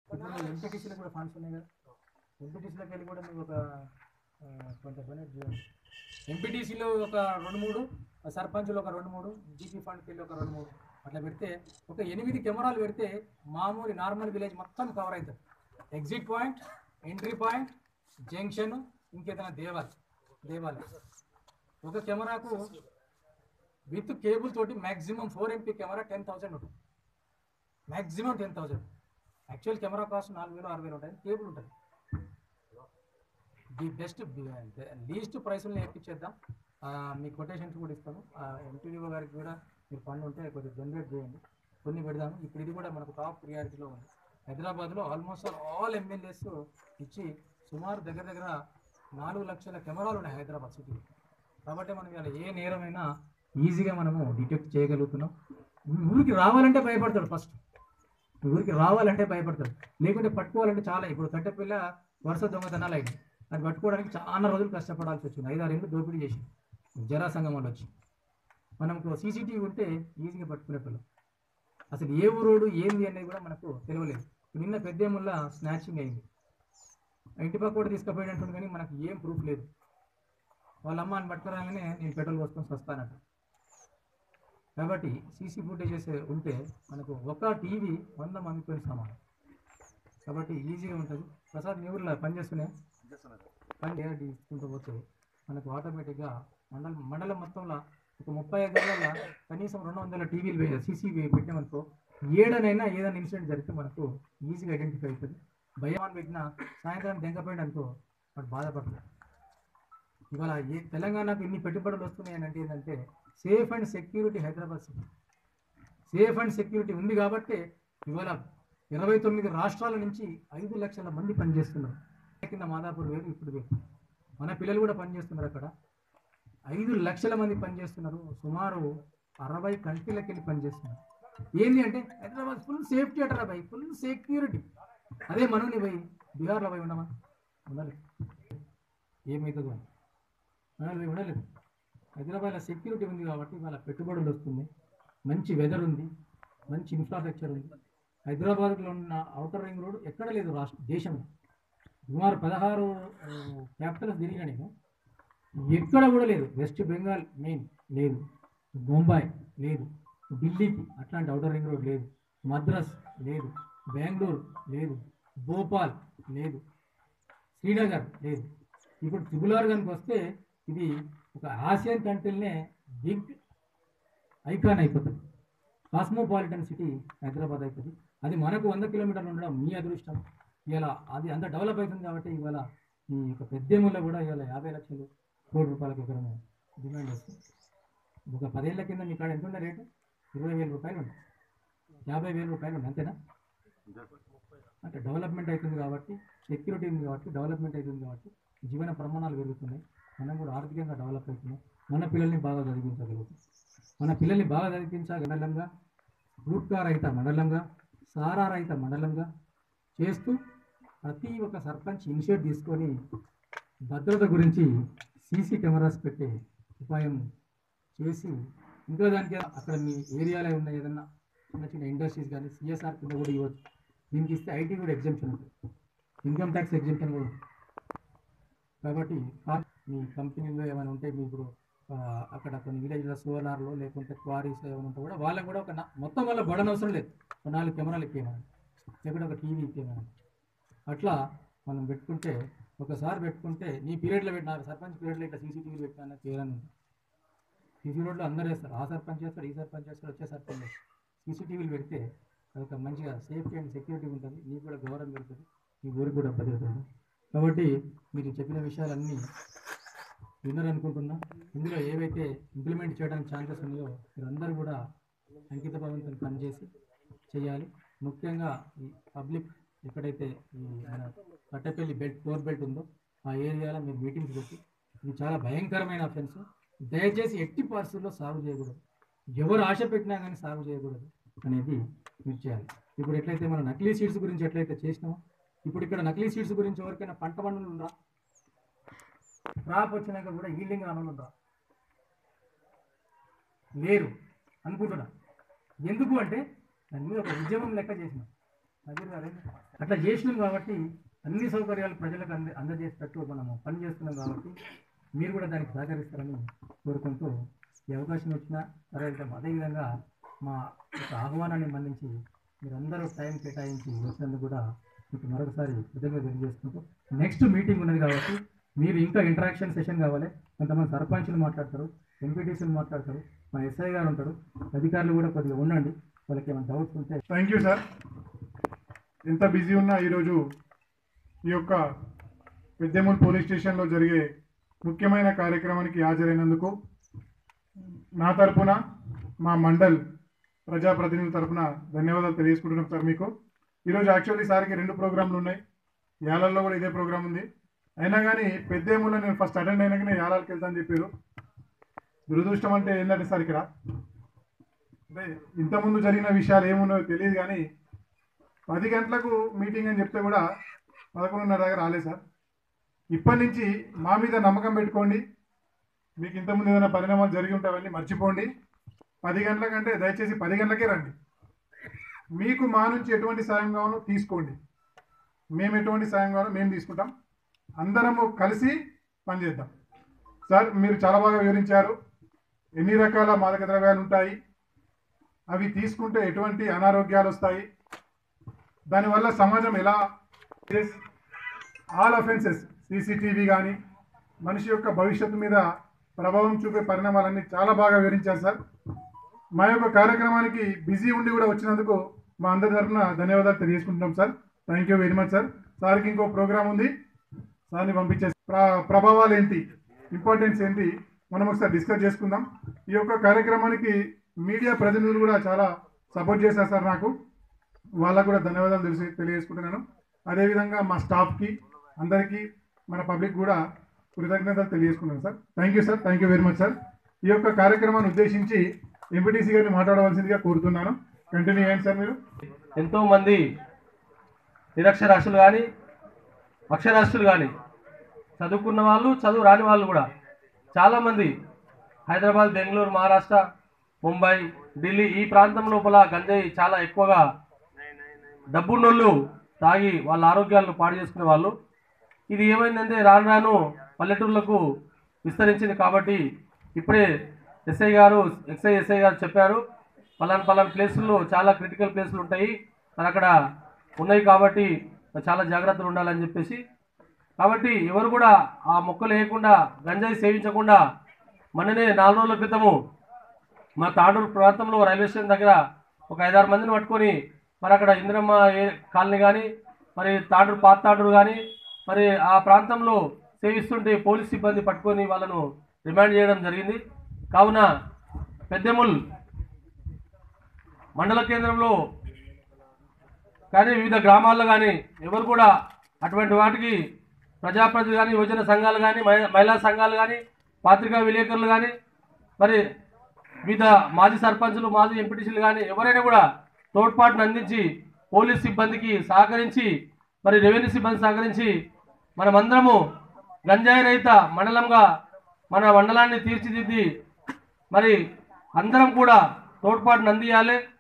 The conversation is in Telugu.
ఇప్పుడు ఎంపీటీసీలో కూడా ఫండ్స్ ఉన్నాయి కదా ఎంపీటీసీలోకి వెళ్ళి కూడా మీకు ఒక ఆ, కొంత డొనేట్ చేయండి ఎంపీటీసీలో ఒక రెండు మూడు సర్పంచ్లో ఒక రెండు మూడు జీపీ ఫండ్కి వెళ్ళి ఒక రెండు మూడు అట్లా పెడితే ఒక ఎనిమిది కెమెరాలు పెడితే మామూలు నార్మల్ విలేజ్ మొత్తం కవర్ అవుతుంది exit point entry point junction ఇంకేదైనా దేవాలయం దేవాలయం ఒక కెమెరాకు విత్ కేబుల్ తోటి maximum four MP camera ten thousand ఉంటుంది maximum ten thousand actual camera cost నాలుగు వేలు ఆరు వేలు ఉంటుంది కేబుల్ ఉంటుంది ది బెస్ట్ లీస్ట్ ప్రైస్లో నేర్పించేద్దాం ఆ, మీ కొటేషన్స్ కూడా ఇస్తాను ఎంపీడీఓ గారికి కూడా మీరు ఫండ్ ఉంటే కొద్దిగా జనరేట్ చేయండి కొన్ని పెడదాము ఇప్పుడు ఇది కూడా మనకు టాప్ ప్రియారిటీలో ఉంది హైదరాబాద్లో ఆల్మోస్ట్ ఆల్ ఎమ్మెల్యేస్ ఇచ్చి సుమారు దగ్గర దగ్గర నాలుగు లక్షల కెమెరాలు ఉన్నాయి హైదరాబాద్ సిటీలో కాబట్టి మనం ఇవాళ ఏ నేరమైనా ఈజీగా మనము డిటెక్ట్ చేయగలుగుతున్నాం ఊరికి రావాలంటే భయపడతాడు ఫస్ట్ ఊరికి రావాలంటే భయపడతాడు లేకుంటే పట్టుకోవాలంటే చాలా ఇప్పుడు కట్టెపిల్ల వరుస దొంగతనాలు అయింది అది పట్టుకోవడానికి చాలా రోజులు కష్టపడాల్సి వచ్చింది ఐదారు ఏళ్ళు దోపిడీ చేసి జరాసంగం వాళ్ళు వచ్చి మనకు సీసీటీవీ ఉంటే ఈజీగా పట్టుకునే పిల్లలు అసలు ఏ ఊరోడు ఏంది అనేది కూడా మనకు తెలియలేదు నిన్న పెద్దేముల్లా స్నాచింగ్ అయింది ఇంటి పక్క కూడా తీసుకుపోయినట్టు కానీ మనకు ఏం ప్రూఫ్ లేదు వాళ్ళ అమ్మ అని పట్టుకురాగానే నేను పెట్రోల్ పోసుకొని వస్తానంట కాబట్టి సీసీ ఫుటేజెస్ ఉంటే మనకు ఒక టీవీ వంద మందితో సమానం కాబట్టి ఈజీగా ఉంటుంది ప్రసాద్ మీ ఊర్లో పనిచేస్తూనే పని చేయాలి తీసుకుంటూ పోతే మనకు ఆటోమేటిక్గా మండలం మండలం మొత్తంలో ఒక ముప్పై ఐదు గంటల కనీసం రెండు వందల టీవీలు సీసీ పెట్టామనుకో ఏడనైనా ఏదైనా ఇన్సిడెంట్ జరిగితే మనకు ఈజీగా ఐడెంటిఫై అవుతుంది భయం పెట్టిన సాయంత్రం దెంకపోయింది అనుకో వాడు బాధపడతాడు ఇవాళ ఏ తెలంగాణకు ఇన్ని పెట్టుబడులు వస్తున్నాయని అంటే ఏంటంటే safe and security Hyderabad city safe and security ఉంది కాబట్టి ఇవాళ ఇరవై తొమ్మిది రాష్ట్రాల నుంచి ఐదు లక్షల మంది పనిచేస్తున్నారు కింద మాదాపూర్ వేరు ఇప్పుడు వేరు మన పిల్లలు కూడా పనిచేస్తున్నారు అక్కడ ఐదు లక్షల మంది పనిచేస్తున్నారు సుమారు అరవై కంట్రీలకు వెళ్ళి పనిచేస్తున్నారు ఏంటి అంటే హైదరాబాద్ ఫుల్ సేఫ్టీ అటరా భయ్ ఫుల్ సెక్యూరిటీ అదే మనని పోయి బీహార్లో పోయి ఉండమా ఉండాలి ఏమవుతుందో అని ఉండాలి ఉండలేదు హైదరాబాద్లో సెక్యూరిటీ ఉంది కాబట్టి వాళ్ళ పెట్టుబడులు వస్తుంది మంచి వెదర్ ఉంది మంచి ఇన్ఫ్రాస్ట్రక్చర్ ఉంది హైదరాబాద్లో ఉన్న అవుటర్ రింగ్ రోడ్ ఎక్కడ లేదు రాష్ట్ర దేశంలో సుమారు పదహారు క్యాపిటల్స్ తిరిగిన నేను ఎక్కడ కూడా లేదు వెస్ట్ బెంగాల్ మెయిన్ లేదు బొంబాయి లేదు ఢిల్లీకి అట్లాంటి అవుటర్ రింగ్ రోడ్ లేదు మద్రాస్ లేదు బెంగళూరు లేదు భోపాల్ లేదు శ్రీనగర్ లేదు ఇప్పుడు త్రిపులార్ కనుక వస్తే ఇది ఒక ఆసియన్ కంట్రీలనే బిగ్ ఐకాన్ అయిపోతుంది కాస్మోపాలిటన్ సిటీ హైదరాబాద్ అవుతుంది అది మనకు వంద కిలోమీటర్లు ఉండడం మీ అదృష్టం ఇలా అది అంత డెవలప్ అవుతుంది కాబట్టి ఇవాళ ఈ యొక్క పెద్దేముల్లో కూడా ఇవాళ యాభై లక్షలు కోటి రూపాయలకు ఎకరము డిమాండ్ వస్తుంది ఒక పదేళ్ల కింద మీ కాడ ఎంత ఉండే రేటు ఇరవై వేల రూపాయలు ఉంది యాభై వేల రూపాయలు ఉంది అంతేనా అంటే డెవలప్మెంట్ అవుతుంది కాబట్టి సెక్యూరిటీ ఉంది కాబట్టి డెవలప్మెంట్ అవుతుంది కాబట్టి జీవన ప్రమాణాలు పెరుగుతున్నాయి మనం కూడా ఆర్థికంగా డెవలప్ అవుతున్నాం మన పిల్లల్ని బాగా చదివించగలుగుతాం మన పిల్లల్ని బాగా చదివించగలంగా గుట్కా రహిత మండలంగా సారా రహిత మండలంగా చేస్తూ ప్రతి ఒక్క సర్పంచ్ ఇనిషియేట్ తీసుకొని భద్రత గురించి సీసీ కెమెరాస్ పెట్టే ఉపాయం చేసి ఇంకా దానికి అక్కడ మీ ఏరియాలో ఉన్న ఏదన్నా చిన్న చిన్న ఇండస్ట్రీస్ కానీ సిఎస్ఆర్ కింద కూడా ఇవ్వచ్చు దీనికి ఇస్తే ఐటీ కూడా ఎగ్జామ్షన్ ఉంటుంది ఇన్కమ్ ట్యాక్స్ ఎగ్జామ్షన్ కూడా ఉంటుంది కాబట్టి కా- మీ కంపెనీలో ఏమైనా ఉంటే మీ ఇప్పుడు ఆ, అక్కడ కొన్ని విలేజ్లో సోలార్లో లేకుంటే క్వారీస్ ఏమైనా ఉంటే కూడా వాళ్ళకి కూడా ఒక నా- మొత్తం వల్ల బడన్ అవసరం లేదు ఒక నాలుగు కెమెరాలు ఎక్కేయమని లేకుంటే ఒక టీవీ ఎక్కేయమని అట్లా మనం పెట్టుకుంటే ఒకసారి పెట్టుకుంటే నీ పీరియడ్లో పెట్టిన సర్పంచ్ పీరియడ్లో ఇట్లా సీసీటీవీ పెట్టినా చేయాలని ఉంది సీసీ రోడ్లో అందరూ వేస్తారు ఆ సర్పంచ్ చేస్తారు ఈ సర్పంచ్ చేస్తారు వచ్చే సర్పంచ్ చేస్తారు సీసీటీవీలు పెడితే అదొక మంచిగా సేఫ్టీ అండ్ సెక్యూరిటీ ఉంటుంది నీకు కూడా గౌరవం పెరుగుతుంది మీ ఊరికి కూడా భద్రత ఉంటుంది కాబట్టి మీరు చెప్పిన విషయాలన్నీ విన్నారనుకుంటున్నా ఇందులో ఏవైతే ఇంప్లిమెంట్ చేయడానికి ఛాన్సెస్ ఉన్నాయో మీరందరూ కూడా అంకిత భావంతో పనిచేసి చేయాలి ముఖ్యంగా ఈ పబ్లిక్ ఎక్కడైతే ఈ మన కట్టపల్లి బెల్ట్ టోర్ బెల్ట్ ఉందో ఆ ఏరియాలో మీరు మీటింగ్స్ పెట్టి ఇది చాలా భయంకరమైన అఫెన్స్ దయచేసి ఎట్టి పరిస్థితుల్లో సాగు చేయకూడదు ఎవరు ఆశ పెట్టినా కానీ సాగు చేయకూడదు అనేది మీరు చేయాలి ఇప్పుడు ఎట్లయితే మన నకిలీ సీడ్స్ గురించి ఎట్లయితే చేసినామో ఇప్పుడు ఇక్కడ నకిలీ సీడ్స్ గురించి ఎవరికైనా పంట పండులు ఉందా క్రాప్ వచ్చినాక కూడా ఈల్డింగ్ ఆనందం ఉందా లేరు అనుకుంటున్నా ఎందుకు అంటే దాని మీద ఒక ఉద్యమం లెక్క చేసిన నజీర్ గారు అట్లా చేసినాం కాబట్టి అన్ని సౌకర్యాలు ప్రజలకు అంద అందజేసేటట్టు మనము పని చేస్తున్నాం కాబట్టి మీరు కూడా దానికి సహకరిస్తారని కోరుకుంటూ ఈ అవకాశం వచ్చినా సరే వెళ్తాం అదేవిధంగా మా యొక్క ఆహ్వానాన్ని మన్నించి మీరందరూ టైం కేటాయించి వచ్చినందుకు కూడా మీకు మరొకసారి కృతజ్ఞత తెలియజేసుకుంటూ నెక్స్ట్ మీటింగ్ ఉన్నది కాబట్టి మీరు ఇంకా ఇంటరాక్షన్ సెషన్ కావాలి కొంతమంది సర్పంచ్లు మాట్లాడతారు ఎంపీటీసీలు మాట్లాడతారు మా ఎస్ఐ గారు ఉంటారు అధికారులు కూడా కొద్దిగా ఉండండి వాళ్ళకి ఏమైనా డౌట్స్ ఉంటే థ్యాంక్ యూ సార్ ఎంత బిజీ ఉన్నా ఈరోజు ఈ యొక్క పెద్దమూల్ పోలీస్ స్టేషన్లో జరిగే ముఖ్యమైన కార్యక్రమానికి హాజరైనందుకు నా తరపున మా మండల్ ప్రజాప్రతినిధుల తరపున ధన్యవాదాలు తెలియజేసుకుంటున్నాం సార్ మీకు ఈరోజు యాక్చువల్లీ సార్కి రెండు ప్రోగ్రాంలు ఉన్నాయి యాలల్లో కూడా ఇదే ప్రోగ్రామ్ ఉంది అయినా కానీ పెద్దేములో నేను ఫస్ట్ అటెండ్ అయినాకనే యాలాలకు వెళ్తాను చెప్పారు దురదృష్టం అంటే ఏంటంటే సార్ ఇక్కడ అంటే ఇంతకుముందు జరిగిన విషయాలు ఏమున్నాయో తెలియదు కానీ పది గంటలకు మీటింగ్ అని చెప్తే కూడా పదకొండున్నర దగ్గర రాలేదు సార్ ఇప్పటి నుంచి మా మీద నమ్మకం పెట్టుకోండి మీకు ఇంతకుముందు ఏదైనా పరిణామాలు జరిగి ఉంటే అవన్నీ మర్చిపోండి పది గంటల కంటే దయచేసి పది గంటలకే రండి మీకు మా నుంచి ఎటువంటి సాయం కావాలో తీసుకోండి మేము ఎటువంటి సాయం కావాలో మేము తీసుకుంటాం అందరము కలిసి పనిచేద్దాం సార్ మీరు చాలా బాగా వివరించారు ఎన్ని రకాల మాదక ద్రవ్యాలు ఉంటాయి అవి తీసుకుంటే ఎటువంటి అనారోగ్యాలు వస్తాయి దానివల్ల సమాజం ఎలా ఆల్ అఫెన్సెస్ సీసీటీవీ కానీ మనిషి యొక్క భవిష్యత్తు మీద ప్రభావం చూపే పరిణామాలన్నీ చాలా బాగా వివరించారు సార్ మా యొక్క కార్యక్రమానికి బిజీ ఉండి కూడా వచ్చినందుకు మా అందరి తరఫున ధన్యవాదాలు తెలియజేసుకుంటున్నాం sir thank you very much sir సార్కి ఇంకో ప్రోగ్రామ్ ఉంది సార్ని పంపించే ప్ర ప్రభావాలు ఏంటి ఇంపార్టెన్స్ ఏంటి మనం ఒకసారి డిస్కస్ చేసుకుందాం ఈ యొక్క కార్యక్రమానికి మీడియా ప్రతినిధులు కూడా చాలా సపోర్ట్ చేశారు సార్ నాకు వాళ్ళకు కూడా ధన్యవాదాలు తెలిసి తెలియజేసుకుంటున్నాను అదేవిధంగా మా స్టాఫ్కి అందరికీ మన పబ్లిక్ కూడా కృతజ్ఞతలు తెలియజేసుకున్నాను sir thank you sir thank you very much sir ఈ యొక్క కార్యక్రమాన్ని ఉద్దేశించి ఎంపీటీసీ గారిని మాట్లాడవలసిందిగా కోరుతున్నాను కంటిన్యూ చేయండి సార్ మీరు ఎంతోమంది నిరక్షరాస్యులు కానీ అక్షరాస్యులు కానీ చదువుకున్న వాళ్ళు చదువు రాని వాళ్ళు కూడా చాలామంది హైదరాబాద్ బెంగళూరు మహారాష్ట్ర ముంబై ఢిల్లీ ఈ ప్రాంతం లోపల గంజాయి చాలా ఎక్కువగా డబ్బున్నోళ్ళు తాగి వాళ్ళ ఆరోగ్యాలను పాడు చేసుకునే వాళ్ళు ఇది ఏమైందంటే రాను రాను పల్లెటూర్లకు విస్తరించింది కాబట్టి ఇప్పుడే ఎస్ఐ గారు ఎక్సై ఎస్ఐ గారు చెప్పారు పలానా పలానా ప్లేసుల్లో చాలా క్రిటికల్ ప్లేసులు ఉంటాయి మరి అక్కడ ఉన్నాయి కాబట్టి చాలా జాగ్రత్తలు ఉండాలని చెప్పేసి కాబట్టి ఎవరు కూడా ఆ మొక్కలు వేయకుండా గంజాయి సేవించకుండా మొన్ననే నాలుగు రోజుల క్రితము మా తాడూరు ప్రాంతంలో రైల్వే స్టేషన్ దగ్గర ఒక ఐదారు మందిని పట్టుకొని మరి అక్కడ ఇందిరమ్మ ఏ- కాలనీ కానీ మరి తాడూరు పాత తాడూరు కానీ మరి ఆ ప్రాంతంలో సేవిస్తుంటే పోలీస్ సిబ్బంది పట్టుకొని వాళ్ళను రిమాండ్ చేయడం జరిగింది కావున పెద్దెముల్ మండల కేంద్రంలో కానీ వివిధ గ్రామాల్లో కానీ ఎవరు కూడా అటువంటి వాటికి ప్రజాప్రతినిధులు కానీ యువజన సంఘాలు కానీ మహి- మహిళా సంఘాలు కానీ పాత్రికా విలేకరులు కానీ మరి వివిధ మాజీ సర్పంచులు మాజీ ఎంపీటీసీలు కానీ ఎవరైనా కూడా తోడ్పాటును అందించి పోలీస్ సిబ్బందికి సహకరించి మరి రెవెన్యూ సిబ్బంది సహకరించి మనమందరము గంజాయి రహిత మండలంగా మన మండలాన్ని తీర్చిదిద్ది మరి అందరం కూడా తోడ్పాటును అందియాలి